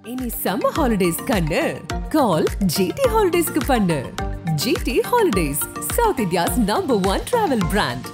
இனி summer holidays கண்ணு கால் GT ஹாலிடேஸ்க்கு பண்ணு GT holidays south India's number one travel brand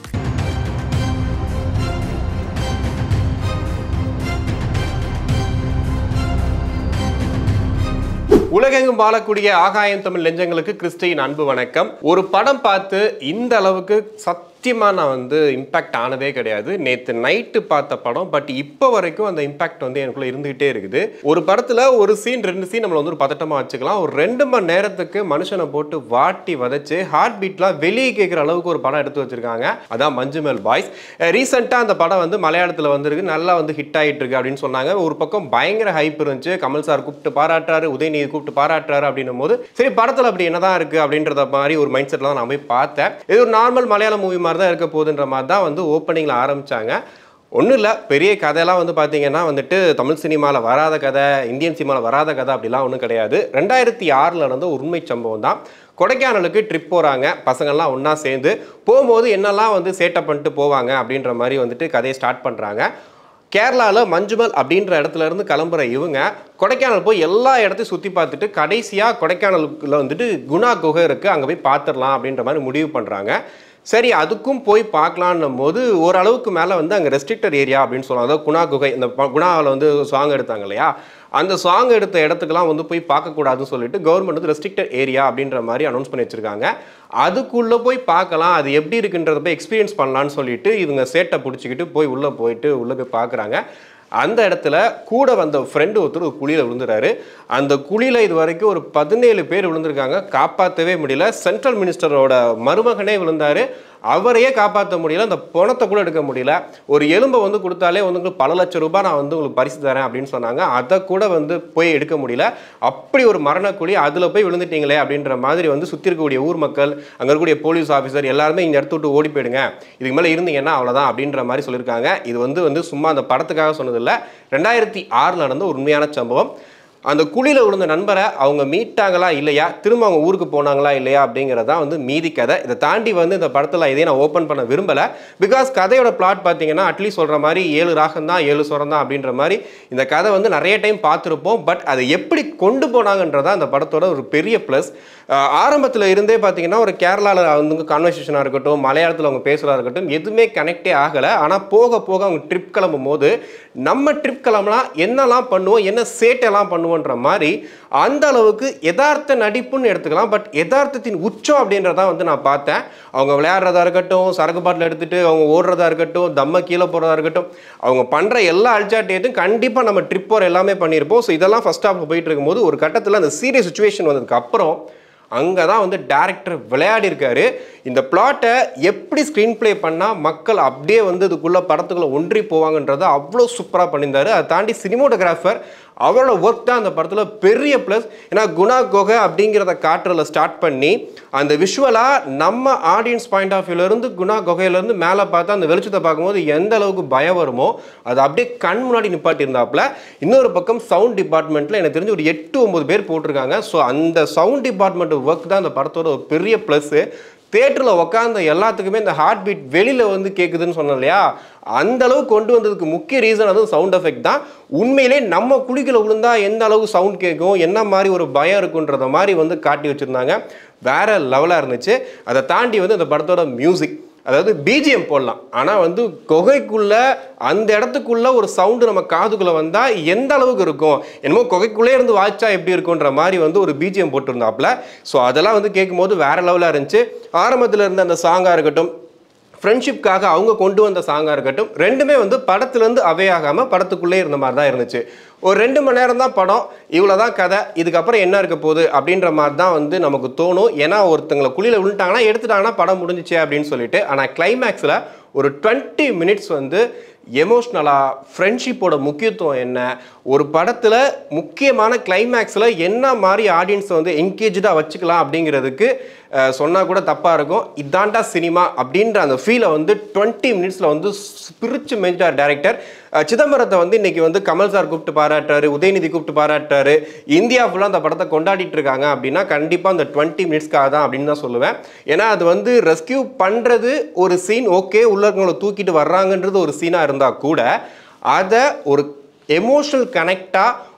உலகெங்கும் வாழக்கூடிய ஆகாயம் தமிழ் நெஞ்சங்களுக்கு கிறிஸ்டியின் அன்பு வணக்கம் ஒரு படம் பார்த்து இந்த அளவுக்கு சத்தியமா நான் வந்து இம்பாக்ட் ஆனதே கிடையாது நேற்று நைட்டு பார்த்த படம் பட் இப்போ வரைக்கும் அந்த இம்பாக்ட் வந்து எனக்குள்ள இருந்துகிட்டே இருக்குது ஒரு படத்துல ஒரு சீன் ரெண்டு சீன் நம்மள வந்து ஒரு பதட்டமா வச்சுக்கலாம் ஒரு ரெண்டு மணி நேரத்துக்கு மனுஷனை போட்டு வாட்டி வதச்சு ஹார்ட் பீட்லாம் வெளியே கேட்குற அளவுக்கு ஒரு படம் எடுத்து வச்சிருக்காங்க அதான் மஞ்சுமேல் பாய்ஸ் ரீசெண்டாக அந்த படம் வந்து மலையாளத்தில் வந்திருக்கு நல்லா வந்து ஹிட் ஆயிட்டு இருக்கு அப்படின்னு சொன்னாங்க ஒரு பக்கம் பயங்கர ஹைப் இருந்துச்சு கமல் சார் கூப்பிட்டு பாராட்டுறாரு உதயநிதி கூப்பிட்டு பாராட்டுறாரு அப்படின்னும் போது சரி படத்தில் அப்படி என்னதான் இருக்கு அப்படின்றத மாதிரி ஒரு மைண்ட் செட்டில் தான் நான் போய் பார்த்தேன் இது ஒரு நார்மல் மலையாள மூவி மாதிரி தான் இருக்க போகுதுன்ற மாதிரி தான் வந்து ஓப்பனிங்கில் ஆரம்பிச்சாங்க ஒன்றும் இல்லை பெரிய கதையெல்லாம் வந்து பார்த்தீங்கன்னா வந்துட்டு தமிழ் சினிமாவில் வராத கதை இந்தியன் சினிமாவில் வராத கதை அப்படிலாம் ஒன்றும் கிடையாது ரெண்டாயிரத்தி ஆறில் நடந்த ஒரு உண்மை சம்பவம் தான் கொடைக்கானலுக்கு ட்ரிப் போகிறாங்க பசங்கள்லாம் ஒன்றா சேர்ந்து போகும்போது என்னெல்லாம் வந்து சேட்டை பண்ணிட்டு போவாங்க அப்படின்ற மாதிரி வந்துட்டு கதையை ஸ்டார்ட் பண்ணுறாங்க கேரளாவில் மஞ்சுமல் அப்படின்ற இடத்துல இருந்து கிளம்புற இவங்க கொடைக்கானல் போய் எல்லா இடத்தையும் சுற்றி பார்த்துட்டு கடைசியாக கொடைக்கானலுக்குள்ள வந்துட்டு குணா குகை இருக்குது அங்கே போய் பார்த்துடலாம் அப்படின்ற மாதிரி முடிவு பண்ணுறாங்க சரி அதுக்கும் போய் பார்க்கலான்னும் போது ஓரளவுக்கு மேலே வந்து அங்கே ரெஸ்ட்ரிக்டட் ஏரியா அப்படின்னு சொல்லுவாங்க அதாவது குணா குகை இந்த ப- குணாவில் வந்து சாங் எடுத்தாங்க இல்லையா அந்த சாங் எடுத்த இடத்துக்குலாம் வந்து போய் பார்க்கக்கூடாதுன்னு சொல்லிட்டு கவர்மெண்ட் வந்து ரெஸ்ட்ரிக்டட் ஏரியா அப்படின்ற மாதிரி அனௌன்ஸ் பண்ணி வச்சிருக்காங்க அதுக்குள்ளே போய் பார்க்கலாம் அது எப்படி இருக்குன்றத போய் எக்ஸ்பீரியன்ஸ் பண்ணலான்னு சொல்லிட்டு இவங்க சேட்டை பிடிச்சிக்கிட்டு போய் உள்ளே போயிட்டு உள்ளே போய் பார்க்குறாங்க அந்த இடத்துல கூட வந்த ஃப்ரெண்டு ஒருத்தர் ஒரு குழியில் விழுந்துறாரு அந்த குழியில் இது வரைக்கும் ஒரு பதினேழு பேர் விழுந்திருக்காங்க காப்பாற்றவே முடியல சென்ட்ரல் மினிஸ்டரோட மருமகனே விழுந்தாரு அவரையே காப்பாற்ற முடியல அந்த பணத்தை கூட எடுக்க முடியல ஒரு எலும்பை வந்து கொடுத்தாலே வந்து உங்களுக்கு பல லட்சம் ரூபாய் நான் வந்து உங்களுக்கு பரிசு தரேன் அப்படின்னு சொன்னாங்க அதை கூட வந்து போய் எடுக்க முடியல அப்படி ஒரு மரணக்குழி அதில் போய் விழுந்துட்டீங்களே அப்படின்ற மாதிரி வந்து சுற்றி இருக்கக்கூடிய ஊர் மக்கள் அங்கே இருக்கக்கூடிய போலீஸ் ஆஃபீஸர் எல்லாருமே இந்த இடத்த விட்டு ஓடி போயிடுங்க இதுக்கு மேலே இருந்தீங்கன்னா அவ்வளோதான் அப்படின்ற மாதிரி சொல்லியிருக்காங்க இது வந்து வந்து சும்மா அந்த படத்துக்காக சொன்னதில்லை ரெண்டாயிரத்தி ஆறில் நடந்த ஒரு உண்மையான சம்பவம் அந்த குழியில் விழுந்த நண்பரை அவங்க மீட்டாங்களா இல்லையா திரும்ப அவங்க ஊருக்கு போனாங்களா இல்லையா அப்படிங்கிறதான் வந்து மீதி கதை இதை தாண்டி வந்து இந்த படத்தில் இதையும் நான் ஓப்பன் பண்ண விரும்பலை பிகாஸ் கதையோட பிளாட் பார்த்தீங்கன்னா அட்லீஸ்ட் சொல்கிற மாதிரி ஏழு ராகம் தான் ஏழு சுரம் தான் அப்படின்ற மாதிரி இந்த கதை வந்து நிறைய டைம் பார்த்துருப்போம் பட் அதை எப்படி கொண்டு போனாங்கன்றதான் அந்த படத்தோட ஒரு பெரிய ப்ளஸ் ஆரம்பத்தில் இருந்தே பார்த்தீங்கன்னா ஒரு கேரளாவில் வந்து கான்வர்சேஷனாக இருக்கட்டும் மலையாளத்தில் அவங்க பேசுகிறதா இருக்கட்டும் எதுவுமே கனெக்டே ஆகலை ஆனால் போக போக அவங்க ட்ரிப் கிளம்பும் போது நம்ம ட்ரிப் கிளம்பலாம் என்னெல்லாம் பண்ணுவோம் என்ன சேட்டெல்லாம் பண்ணுவோன்ற மாதிரி அந்த அளவுக்கு யதார்த்த நடிப்புன்னு எடுத்துக்கலாம் பட் யதார்த்தத்தின் உச்சம் அப்படின்றதான் வந்து நான் பார்த்தேன் அவங்க விளையாடுறதா இருக்கட்டும் சரக்கு பாட்டில் எடுத்துட்டு அவங்க ஓடுறதா இருக்கட்டும் தம்ம கீழே போகிறதா இருக்கட்டும் அவங்க பண்ணுற எல்லா அல்சாட்டியத்தையும் கண்டிப்பாக நம்ம ட்ரிப் போகிற எல்லாமே பண்ணியிருப்போம் ஸோ இதெல்லாம் ஃபஸ்ட் ஹாஃப் போயிட்டு இருக்கும்போது ஒரு கட்டத்தில் அந்த சீரியஸ் சுச்சுவேஷன் வந்ததுக்கு அப்புறம் அங்கே தான் வந்து டேரக்டர் விளையாடி இருக்காரு இந்த பிளாட்டை எப்படி ஸ்க்ரீன் ப்ளே பண்ணால் மக்கள் அப்படியே வந்து இதுக்குள்ளே படத்துக்குள்ளே ஒன்றி போவாங்கன்றதை அவ்வளோ சூப்பராக பண்ணியிருந்தாரு அதை தாண்டி சினிமோட்டோகிராஃபர் அவரோட ஒர்க் தான் அந்த படத்தில் பெரிய ப்ளஸ் ஏன்னா குணா குகை அப்படிங்கிறத காட்டுறதுல ஸ்டார்ட் பண்ணி அந்த விஷுவலாக நம்ம ஆடியன்ஸ் பாயிண்ட் ஆஃப் வியூலேருந்து குணா குகையிலேருந்து மேலே பார்த்தா அந்த வெளிச்சத்தை பார்க்கும்போது எந்த அளவுக்கு பயம் வருமோ அது அப்படியே கண் முன்னாடி நிப்பாட்டியிருந்தாப்புல இன்னொரு பக்கம் சவுண்ட் டிபார்ட்மெண்ட்டில் எனக்கு தெரிஞ்சு ஒரு எட்டு ஒம்பது பேர் போட்டிருக்காங்க ஸோ அந்த சவுண்ட் டிபார்ட்மெண்ட் ஒர்க் தான் அந்த படத்தோட ஒரு பெரிய ப்ளஸ்ஸு தேட்டரில் உட்காந்த எல்லாத்துக்குமே இந்த ஹார்ட் பீட் வெளியில் வந்து கேட்குதுன்னு சொன்னோம் இல்லையா அந்த அளவு கொண்டு வந்ததுக்கு முக்கிய ரீசன் அது சவுண்ட் எஃபெக்ட் தான் உண்மையிலே நம்ம குழிக்குள்ள விழுந்தா எந்த அளவுக்கு சவுண்ட் கேட்கும் என்ன மாதிரி ஒரு பயம் இருக்குன்றத மாதிரி வந்து காட்டி வச்சுருந்தாங்க வேற லெவலாக இருந்துச்சு அதை தாண்டி வந்து இந்த படத்தோட மியூசிக் அதாவது பிஜிஎம் போடலாம் ஆனால் வந்து குகைக்குள்ள அந்த இடத்துக்குள்ள ஒரு சவுண்டு நம்ம காதுக்குள்ள வந்தால் எந்த அளவுக்கு இருக்கும் என்னமோ குகைக்குள்ளே இருந்து வாய்ச்சா எப்படி இருக்குன்ற மாதிரி வந்து ஒரு பிஜிஎம் போட்டிருந்தாப்புல ஸோ அதெல்லாம் வந்து கேட்கும்போது வேற லெவலாக இருந்துச்சு ஆரம்பத்தில் இருந்த அந்த சாங்காக இருக்கட்டும் ஃப்ரெண்ட்ஷிப்காக அவங்க கொண்டு வந்த சாங்காக இருக்கட்டும் ரெண்டுமே வந்து படத்துலேருந்து அவே ஆகாமல் படத்துக்குள்ளே இருந்த மாதிரி தான் இருந்துச்சு ஒரு ரெண்டு மணி நேரம் தான் படம் இவ்வளோ தான் கதை இதுக்கப்புறம் என்ன இருக்க போகுது அப்படின்ற மாதிரி தான் வந்து நமக்கு தோணும் ஏன்னா ஒருத்தங்களை குழியில் விழுந்துட்டாங்கன்னா எடுத்துட்டாங்கன்னா படம் முடிஞ்சிச்சே அப்படின்னு சொல்லிட்டு ஆனால் கிளைமேக்ஸில் ஒரு டுவெண்ட்டி மினிட்ஸ் வந்து எமோஷ்னலாக ஃப்ரெண்ட்ஷிப்போட முக்கியத்துவம் என்ன ஒரு படத்தில் முக்கியமான கிளைமேக்ஸில் என்ன மாதிரி ஆடியன்ஸை வந்து என்கேஜாக வச்சுக்கலாம் அப்படிங்கிறதுக்கு சொன்னால் கூட தப்பாக இருக்கும் இதாண்டா சினிமா அப்படின்ற அந்த ஃபீலை வந்து டுவெண்ட்டி மினிட்ஸில் வந்து பிரித்து மேஞ்சார் டேரக்டர் சிதம்பரத்தை வந்து இன்னைக்கு வந்து கமல் சார் கூப்பிட்டு பாராட்டுறாரு உதயநிதி கூப்பிட்டு பாராட்டுறாரு இந்தியா ஃபுல்லாக அந்த படத்தை கொண்டாடிட்டு இருக்காங்க அப்படின்னா கண்டிப்பாக அந்த டுவெண்ட்டி மினிட்ஸ்க்காக தான் அப்படின்னு தான் சொல்லுவேன் ஏன்னா அது வந்து ரெஸ்கியூ பண்ணுறது ஒரு சீன் ஓகே உள்ள இருக்கவங்களை தூக்கிட்டு வர்றாங்கன்றது ஒரு சீனாக இருந்தால் கூட அதை ஒரு எமோஷனல் கனெக்டாக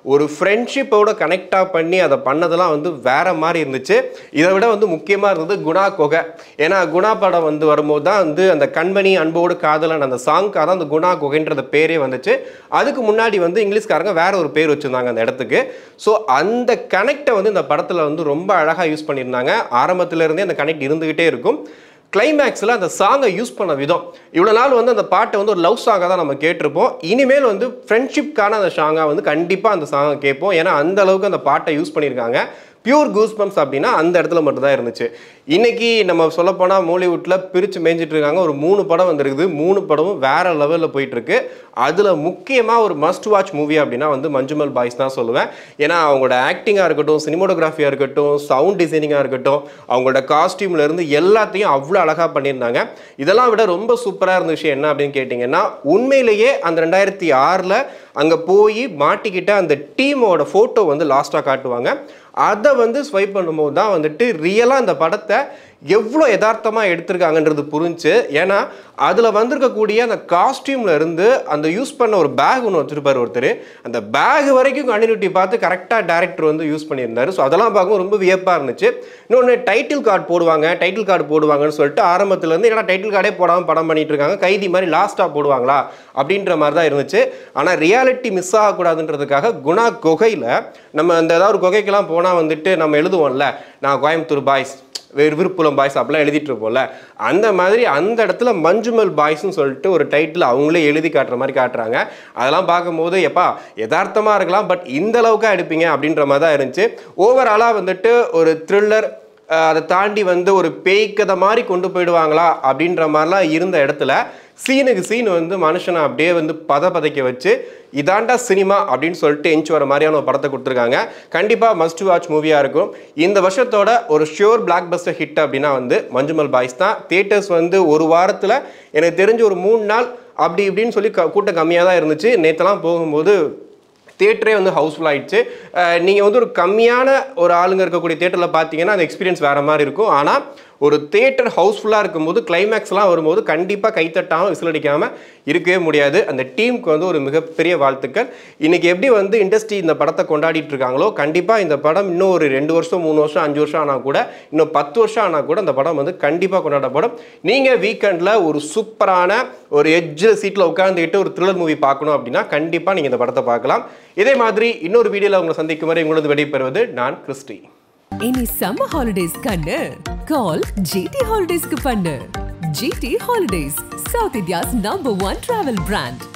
ஒரு ஃப்ரெண்ட்ஷிப்போட கனெக்டாக பண்ணி அதை பண்ணதெல்லாம் வந்து வேற மாதிரி இருந்துச்சு இதை விட வந்து முக்கியமாக இருந்தது குணா கொகை ஏன்னா குணா படம் வந்து வரும்போது தான் வந்து அந்த கண்மணி அன்போடு காதலன் அந்த சாங்க்காக தான் அந்த குணா கொகைன்ற பேரே வந்துச்சு அதுக்கு முன்னாடி வந்து இங்கிலீஷ்காரங்க வேற ஒரு பேர் வச்சுருந்தாங்க அந்த இடத்துக்கு ஸோ அந்த கனெக்டை வந்து இந்த படத்தில் வந்து ரொம்ப அழகாக யூஸ் பண்ணியிருந்தாங்க ஆரம்பத்துல இருந்தே அந்த கனெக்ட் இருந்துகிட்டே இருக்கும் கிளைமேக்ஸில் அந்த சாங்கை யூஸ் பண்ண விதம் இவ்வளோ நாள் வந்து அந்த பாட்டை வந்து ஒரு லவ் சாங்காக தான் நம்ம கேட்டிருப்போம் இனிமேல் வந்து ஃப்ரெண்ட்ஷிப்கான அந்த சாங்காக வந்து கண்டிப்பாக அந்த சாங்கை கேட்போம் ஏன்னா அந்த அளவுக்கு அந்த பாட்டை யூஸ் பண்ணியிருக்காங்க பியூர் கூஸ் பம்ப்ஸ் அப்படின்னா அந்த இடத்துல மட்டும் தான் இருந்துச்சு இன்னைக்கு நம்ம சொல்லப்போனால் மூலிவுட்டில் பிரித்து மேய்ஞ்சிட்டு இருக்காங்க ஒரு மூணு படம் வந்திருக்குது மூணு படமும் வேற லெவலில் போயிட்டு இருக்கு அதில் முக்கியமாக ஒரு மஸ்ட் வாட்ச் மூவி அப்படின்னா வந்து மஞ்சுமல் பாய்ஸ் தான் சொல்லுவேன் ஏன்னா அவங்களோட ஆக்டிங்காக இருக்கட்டும் சினிமோட்டோகிராஃபியாக இருக்கட்டும் சவுண்ட் டிசைனிங்காக இருக்கட்டும் அவங்களோட காஸ்டியூம்ல இருந்து எல்லாத்தையும் அவ்வளோ அழகாக பண்ணியிருந்தாங்க இதெல்லாம் விட ரொம்ப சூப்பராக இருந்த விஷயம் என்ன அப்படின்னு கேட்டிங்கன்னா உண்மையிலேயே அந்த ரெண்டாயிரத்தி ஆறில் அங்கே போய் மாட்டிக்கிட்ட அந்த டீமோட ஃபோட்டோ வந்து லாஸ்ட்டாக காட்டுவாங்க அதை வந்து ஸ்வைப் பண்ணும்போது தான் வந்துட்டு ரியலாக அந்த படத்தை எவ்வளோ யதார்த்தமாக எடுத்திருக்காங்கன்றது புரிஞ்சு ஏன்னா அதில் வந்திருக்கக்கூடிய அந்த காஸ்டியூமில் இருந்து அந்த யூஸ் பண்ண ஒரு பேக் ஒன்று வச்சுருப்பார் ஒருத்தர் அந்த பேக் வரைக்கும் கண்டினியூட்டி பார்த்து கரெக்டாக டேரக்டர் வந்து யூஸ் பண்ணியிருந்தாரு ஸோ அதெல்லாம் பார்க்கும் ரொம்ப வியப்பாக இருந்துச்சு இன்னொன்று டைட்டில் கார்டு போடுவாங்க டைட்டில் கார்டு போடுவாங்கன்னு சொல்லிட்டு ஆரம்பத்துலேருந்து ஏன்னா டைட்டில் கார்டே போடாமல் படம் பண்ணிட்டு இருக்காங்க கைதி மாதிரி லாஸ்ட்டாக போடுவாங்களா அப்படின்ற மாதிரி தான் இருந்துச்சு ஆனால் ரியாலிட்டி மிஸ் ஆகக்கூடாதுன்றதுக்காக குணா குகையில் நம்ம அந்த ஏதாவது ஒரு குகைக்கெல்லாம் போனால் வந்துட்டு நம்ம எழுதுவோம்ல நான் கோயம்புத்தூர் பாய்ஸ் வேறு விருப்புலம் பாய்ஸ் அப்படிலாம் எழுதிட்டு இருப்போம்ல அந்த மாதிரி அந்த இடத்துல மஞ்சுமல் பாய்ஸ்னு சொல்லிட்டு ஒரு டைட்டில் அவங்களே எழுதி காட்டுற மாதிரி காட்டுறாங்க அதெல்லாம் பார்க்கும்போது எப்பா யதார்த்தமாக இருக்கலாம் பட் இந்த அளவுக்கா எடுப்பீங்க அப்படின்ற மாதிரி தான் இருந்துச்சு ஓவராலாக வந்துட்டு ஒரு த்ரில்லர் அதை தாண்டி வந்து ஒரு பேய்க்கதை மாதிரி கொண்டு போயிடுவாங்களா அப்படின்ற மாதிரிலாம் இருந்த இடத்துல சீனுக்கு சீன் வந்து மனுஷனை அப்படியே வந்து பத பதைக்க வச்சு இதாண்டா சினிமா அப்படின்னு சொல்லிட்டு எஞ்சி வர மாதிரியான ஒரு படத்தை கொடுத்துருக்காங்க கண்டிப்பாக மஸ்ட் வாட்ச் மூவியாக இருக்கும் இந்த வருஷத்தோட ஒரு ஷியோர் பிளாக் பஸ்டர் ஹிட் அப்படின்னா வந்து மஞ்சுமல் பாய்ஸ் தான் தியேட்டர்ஸ் வந்து ஒரு வாரத்தில் எனக்கு தெரிஞ்சு ஒரு மூணு நாள் அப்படி இப்படின்னு சொல்லி க- கூட்டம் கம்மியாக தான் இருந்துச்சு நேற்றுலாம் போகும்போது தேட்டரே வந்து ஹவுஸ்ஃபுல் ஆயிடுச்சு நீங்கள் வந்து ஒரு கம்மியான ஒரு ஆளுங்க இருக்கக்கூடிய தேட்டரில் பார்த்தீங்கன்னா அந்த எக்ஸ்பீரியன்ஸ் வேறு மாதிரி இருக்கும் ஆனால் ஒரு தேட்டர் ஹவுஸ்ஃபுல்லாக இருக்கும்போது கிளைமேக்ஸ்லாம் வரும்போது கண்டிப்பாக கைத்தட்டாமல் விசில் அடிக்காமல் இருக்கவே முடியாது அந்த டீமுக்கு வந்து ஒரு மிகப்பெரிய வாழ்த்துக்கள் இன்னைக்கு எப்படி வந்து இண்டஸ்ட்ரி இந்த படத்தை கொண்டாடிட்டு இருக்காங்களோ கண்டிப்பாக இந்த படம் இன்னும் ஒரு ரெண்டு வருஷம் மூணு வருஷம் அஞ்சு வருஷம் ஆனால் கூட இன்னும் பத்து வருஷம் ஆனால் கூட இந்த படம் வந்து கண்டிப்பாக கொண்டாடப்படும் நீங்கள் வீக்கெண்டில் ஒரு சூப்பரான ஒரு எட்ஜ் சீட்டில் உட்காந்துக்கிட்டு ஒரு த்ரில்லர் மூவி பார்க்கணும் அப்படின்னா கண்டிப்பாக நீங்கள் இந்த படத்தை பார்க்கலாம் இதே மாதிரி இன்னொரு வீடியோவில் உங்களை சந்திக்கும் வரை உங்களது விடைபெறுவது நான் கிறிஸ்டி இனி சம்மர் ஹாலிடேஸ் கண்ணு கால் ஜிடி ஹாலிடேஸ்க்கு பண்ணு GT holidays south India's number one travel brand